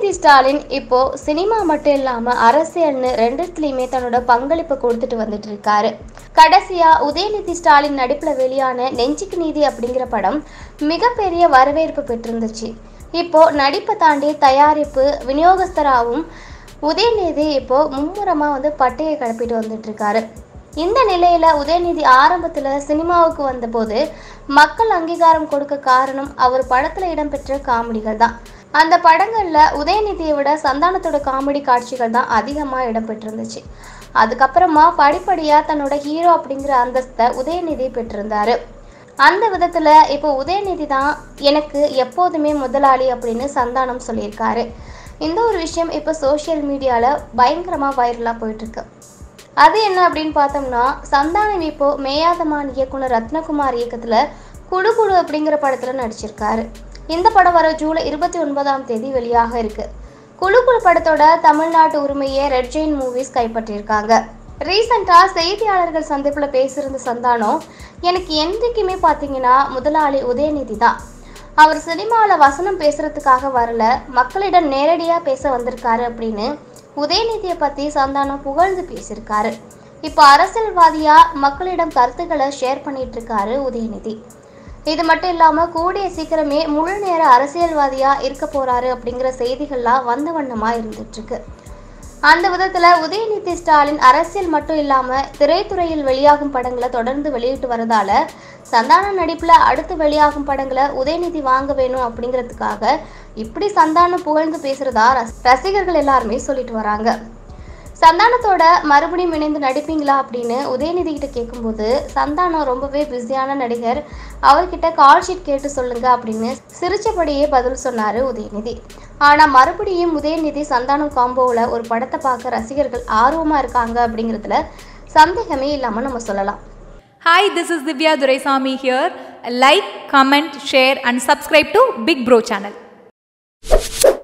உதயநிதி ஸ்டாலின் இப்போ சினிமா மட்டும் இல்லாம அரசியல்னு ரெண்டுத்துலயுமே தன்னோட பங்களிப்பு கொடுத்துட்டு வந்துட்டு இருக்காரு கடைசியா உதயநிதி ஸ்டாலின் நடிப்புல வெளியான நெஞ்சுக்கு நீதி அப்படிங்கிற படம் மிகப்பெரிய வரவேற்பு பெற்றிருந்துச்சு இப்போ நடிப்பை தாண்டி தயாரிப்பு விநியோகஸ்தராகவும் உதயநிதி இப்போ மும்முரமா வந்து பட்டையை கிளப்பிட்டு வந்துட்டு இருக்காரு இந்த நிலையில உதயநிதி ஆரம்பத்துல சினிமாவுக்கு வந்தபோது மக்கள் அங்கீகாரம் கொடுக்க காரணம் அவர் படத்துல இடம்பெற்ற காமெடிகள் தான் அந்த படங்கள்ல உதயநிதியை விட சந்தானத்தோட காமெடி காட்சிகள் தான் அதிகமா இடம்பெற்றிருந்துச்சு அதுக்கப்புறமா படிப்படியா தன்னோட ஹீரோ அப்படிங்கிற அந்தஸ்தை உதயநிதி பெற்றிருந்தாரு அந்த விதத்துல இப்போ உதயநிதி தான் எனக்கு எப்போதுமே முதலாளி அப்படின்னு சந்தானம் சொல்லியிருக்காரு இந்த ஒரு விஷயம் இப்போ சோஷியல் மீடியால பயங்கரமா வைரலா போயிட்டு இருக்கு அது என்ன அப்படின்னு பார்த்தோம்னா சந்தானம் இப்போ மேயாதமான் இயக்குனர் ரத்னகுமார் இயக்கத்துல குடு குடு அப்படிங்கிற படத்துல நடிச்சிருக்காரு இந்த படம் வர ஜூலை இருபத்தி ஒன்பதாம் தேதி வெளியாக இருக்கு குழு குழு படத்தோட தமிழ்நாட்டு உரிமையை ரெட் ஜெயின் மூவிஸ் கைப்பற்றியிருக்காங்க ரீசெண்டாக செய்தியாளர்கள் சந்திப்பில் பேசியிருந்த சந்தானம் எனக்கு என்றைக்குமே பார்த்தீங்கன்னா முதலாளி உதயநிதி தான் அவர் சினிமாவில் வசனம் பேசுறதுக்காக வரல மக்களிடம் நேரடியாக பேச வந்திருக்காரு அப்படின்னு உதயநிதியை பற்றி சந்தானம் புகழ்ந்து பேசியிருக்காரு இப்போ அரசியல்வாதியா மக்களிடம் கருத்துக்களை ஷேர் பண்ணிட்டு இருக்காரு உதயநிதி இது மட்டும் இல்லாமல் கூடிய சீக்கிரமே முழு நேர அரசியல்வாதியா இருக்க போறாரு அப்படிங்கிற செய்திகள்லாம் வந்த வண்ணமா இருந்துட்டு இருக்கு அந்த விதத்துல உதயநிதி ஸ்டாலின் அரசியல் மட்டும் இல்லாம திரைத்துறையில் வெளியாகும் படங்களை தொடர்ந்து வெளியிட்டு வரதால சந்தான நடிப்புல அடுத்து வெளியாகும் படங்களை உதயநிதி வாங்க வேணும் அப்படிங்கிறதுக்காக இப்படி சந்தானம் புகழ்ந்து பேசுறதா ரஸ்- ரசிகர்கள் எல்லாருமே சொல்லிட்டு வராங்க சந்தானத்தோட மறுபடியும் இணைந்து நடிப்பீங்களா அப்படின்னு உதயநிதி கிட்ட கேட்கும்போது சந்தானம் ரொம்பவே பிஸியான நடிகர் அவர்கிட்ட கால் ஷீட் கேட்டு சொல்லுங்க அப்படின்னு சிரிச்சபடியே பதில் சொன்னாரு உதயநிதி ஆனா மறுபடியும் உதயநிதி சந்தானம் காம்போவில் ஒரு படத்தை பார்க்க ரசிகர்கள் ஆர்வமா இருக்காங்க அப்படிங்கிறதுல சந்தேகமே இல்லாம நம்ம சொல்லலாம் Hi, this is Divya Duraisamy here. Like, comment, share, and subscribe to Big Bro channel.